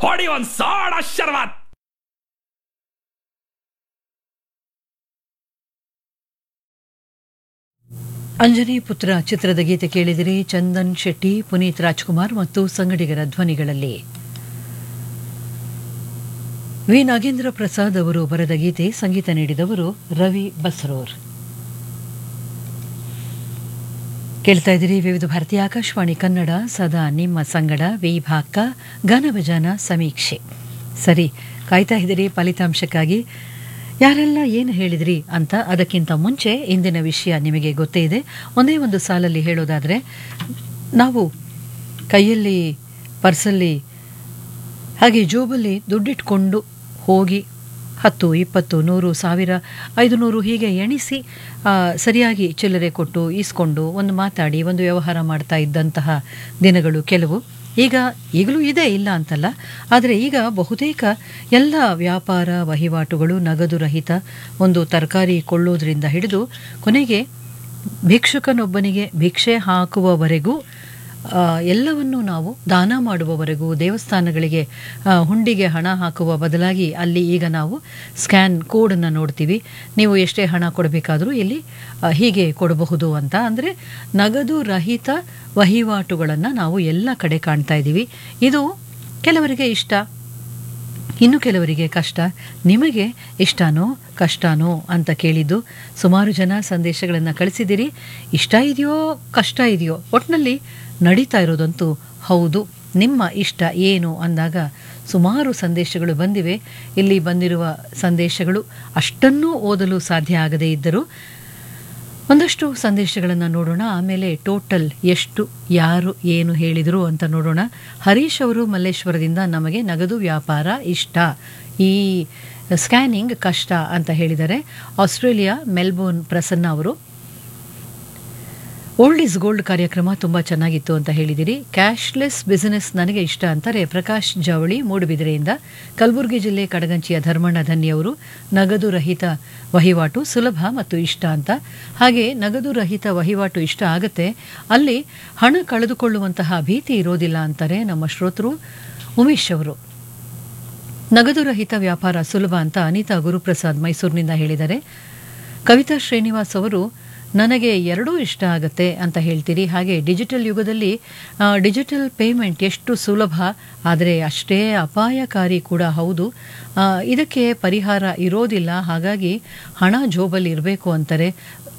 ಹೊಡಿ ಒಂದ್ ಸಾಡ ಶರ್ವಾತ್ ಅಂಜನಿ ಪುತ್ರ ಚಿತ್ರದ ಗೀತೆ ಕೇಳಿದಿರಿ ಚಂದನ್ ಶೆಟ್ಟಿ ಪುನೀತ್ ರಾಜ್ಕುಮಾರ್ ಮತ್ತು ಸಂಗಡಿಗರ ಧ್ವನಿಗಳಲ್ಲಿ ವಿ ನಾಗೇಂದ್ರ ಪ್ರಸಾದ್ ಅವರು ಬರೆದ ಗೀತೆ ಸಂಗೀತ ನೀಡಿದವರು ರವಿ ಬಸ್ರೋರ್ ಕೇಳ್ತಾ ಇದ್ದೀರಿ ವಿವಿಧ ಭಾರತೀಯ ಆಕಾಶವಾಣಿ ಕನ್ನಡ ಸದಾ ನಿಮ್ಮ ಸಂಗಡ ವಿಭಾಗ ಗಾನಭಜಾನ ಸಮೀಕ್ಷೆ ಸರಿ ಕಾಯ್ತಾ ಇದ್ದೀರಿ ಫಲಿತಾಂಶಕ್ಕಾಗಿ ಯಾರೆಲ್ಲ ಏನು ಹೇಳಿದ್ರಿ ಅಂತ ಅದಕ್ಕಿಂತ ಮುಂಚೆ ಇಂದಿನ ವಿಷಯ ನಿಮಗೆ ಗೊತ್ತೇ ಇದೆ ಒಂದೇ ಒಂದು ಸಾಲಲ್ಲಿ ಹೇಳೋದಾದರೆ ನಾವು ಕೈಯಲ್ಲಿ ಪರ್ಸಲ್ಲಿ ಹಾಗೆ ಜೋಬಲ್ಲಿ ದುಡ್ಡಿಟ್ಕೊಂಡು ಹೋಗಿ ಹತ್ತು ಇಪ್ಪತ್ತು ನೂರು ಸಾವಿರ ಐದು ನೂರು ಹೀಗೆ ಎಣಿಸಿ ಆ, ಸರಿಯಾಗಿ ಚಿಲ್ಲರೆ ಕೊಟ್ಟು ಈಸ್ಕೊಂಡು ಒಂದು ಮಾತಾಡಿ ಒಂದು ವ್ಯವಹಾರ ಮಾಡ್ತಾ ಇದ್ದಂತಹ ದಿನಗಳು ಕೆಲವು ಈಗ ಈಗಲೂ ಇದೆ ಇಲ್ಲ ಅಂತಲ್ಲ ಆದರೆ ಈಗ ಬಹುತೇಕ ಎಲ್ಲ ವ್ಯಾಪಾರ ವಹಿವಾಟುಗಳು ನಗದು ರಹಿತ ಒಂದು ತರಕಾರಿ ಕೊಳ್ಳೋದ್ರಿಂದ ಹಿಡಿದು ಕೊನೆಗೆ ಭಿಕ್ಷುಕನೊಬ್ಬನಿಗೆ ಭಿಕ್ಷೆ ಹಾಕುವವರೆಗೂ ಆ, ಎಲ್ಲವನ್ನೂ ನಾವು ದಾನ ಮಾಡುವವರೆಗೂ ದೇವಸ್ಥಾನಗಳಿಗೆ ಆ, ಹುಂಡಿಗೆ ಹಣ ಹಾಕುವ ಬದಲಾಗಿ ಅಲ್ಲಿ ಈಗ ನಾವು ಸ್ಕ್ಯಾನ್ ಕೋಡನ್ನು ನೋಡ್ತೀವಿ ನೀವು ಎಷ್ಟೇ ಹಣ ಕೊಡಬೇಕಾದರೂ ಇಲ್ಲಿ ಆ, ಹೀಗೆ ಕೊಡಬಹುದು ಅಂತ ಅಂದರೆ ನಗದು ರಹಿತ ವಹಿವಾಟುಗಳನ್ನು ನಾವು ಎಲ್ಲ ಕಡೆ ಕಾಣ್ತಾ ಇದ್ದೀವಿ ಇದು ಕೆಲವರಿಗೆ ಇಷ್ಟ ಇನ್ನು ಕೆಲವರಿಗೆ ಕಷ್ಟ ನಿಮಗೆ ಇಷ್ಟನೋ ಕಷ್ಟನೋ ಅಂತ ಕೇಳಿದ್ದು ಸುಮಾರು ಜನ ಸಂದೇಶಗಳನ್ನು ಕಳಿಸಿದ್ದೀರಿ ಇಷ್ಟ ಇದೆಯೋ ಕಷ್ಟ ಇದೆಯೋ ಒಟ್ಟಿನಲ್ಲಿ ನಡೀತಾ ಇರೋದಂತೂ ಹೌದು ನಿಮ್ಮ ಇಷ್ಟ ಏನು ಅಂದಾಗ ಸುಮಾರು ಸಂದೇಶಗಳು ಬಂದಿವೆ ಇಲ್ಲಿ ಬಂದಿರುವ ಸಂದೇಶಗಳು ಅಷ್ಟನ್ನೂ ಓದಲು ಸಾಧ್ಯ ಆಗದೇ ಇದ್ದರೂ ಒಂದಷ್ಟು ಸಂದೇಶಗಳನ್ನು ನೋಡೋಣ ಆಮೇಲೆ ಟೋಟಲ್ ಎಷ್ಟು ಯಾರು ಏನು ಹೇಳಿದರು ಅಂತ ನೋಡೋಣ ಹರೀಶ್ ಅವರು ಮಲ್ಲೇಶ್ವರದಿಂದ ನಮಗೆ ನಗದು ವ್ಯಾಪಾರ ಇಷ್ಟ ಈ ಸ್ಕ್ಯಾನಿಂಗ್ ಕಷ್ಟ ಅಂತ ಹೇಳಿದ್ದಾರೆ ಆಸ್ಟ್ರೇಲಿಯಾ ಮೆಲ್ಬೋರ್ನ್ ಪ್ರಸನ್ನ ಅವರು ಓಲ್ಡ್ ಇಸ್ ಗೋಲ್ಡ್ ಕಾರ್ಯಕ್ರಮ ತುಂಬ ಚೆನ್ನಾಗಿತ್ತು ಅಂತ ಹೇಳಿದಿರಿ ಕ್ಯಾಶ್ಲೆಸ್ ಬಿಸಿನೆಸ್ ನನಗೆ ಇಷ್ಟ ಅಂತಾರೆ ಪ್ರಕಾಶ್ ಜವಳಿ ಮೂಡುಬಿದಿರೆಯಿಂದ ಕಲಬುರಗಿ ಜಿಲ್ಲೆ ಕಡಗಂಚಿಯ ಧರ್ಮಣ್ಣ ಧನ್ಯ ಅವರು ನಗದು ರಹಿತ ವಹಿವಾಟು ಸುಲಭ ಮತ್ತು ಇಷ್ಟ ಅಂತ ಹಾಗೆ ನಗದು ರಹಿತ ವಹಿವಾಟು ಇಷ್ಟ ಆಗತ್ತೆ ಅಲ್ಲಿ ಹಣ ಕಳೆದುಕೊಳ್ಳುವಂತಹ ಭೀತಿ ಇರೋದಿಲ್ಲ ಅಂತಾರೆ ನಮ್ಮ ಶ್ರೋತೃ ಉಮೇಶ್ ಅವರು ನಗದು ರಹಿತ ವ್ಯಾಪಾರ ಸುಲಭ ಅಂತ ಅನಿತಾ ಗುರುಪ್ರಸಾದ್ ಮೈಸೂರಿನಿಂದ ಹೇಳಿದ್ದಾರೆ ಕವಿತಾ ಶ್ರೀನಿವಾಸ್ ಅವರು ನನಗೆ ಎರಡೂ ಇಷ್ಟ ಆಗುತ್ತೆ ಅಂತ ಹೇಳ್ತೀರಿ ಹಾಗೆ ಡಿಜಿಟಲ್ ಯುಗದಲ್ಲಿ ಆ, ಡಿಜಿಟಲ್ ಪೇಮೆಂಟ್ ಎಷ್ಟು ಸುಲಭ ಆದರೆ ಅಷ್ಟೇ ಅಪಾಯಕಾರಿ ಕೂಡ ಹೌದು ಆ, ಇದಕ್ಕೆ ಪರಿಹಾರ ಇರೋದಿಲ್ಲ ಹಾಗಾಗಿ ಹಣ ಜೋಬಲ್ಲಿ ಇರಬೇಕು ಅಂತಾರೆ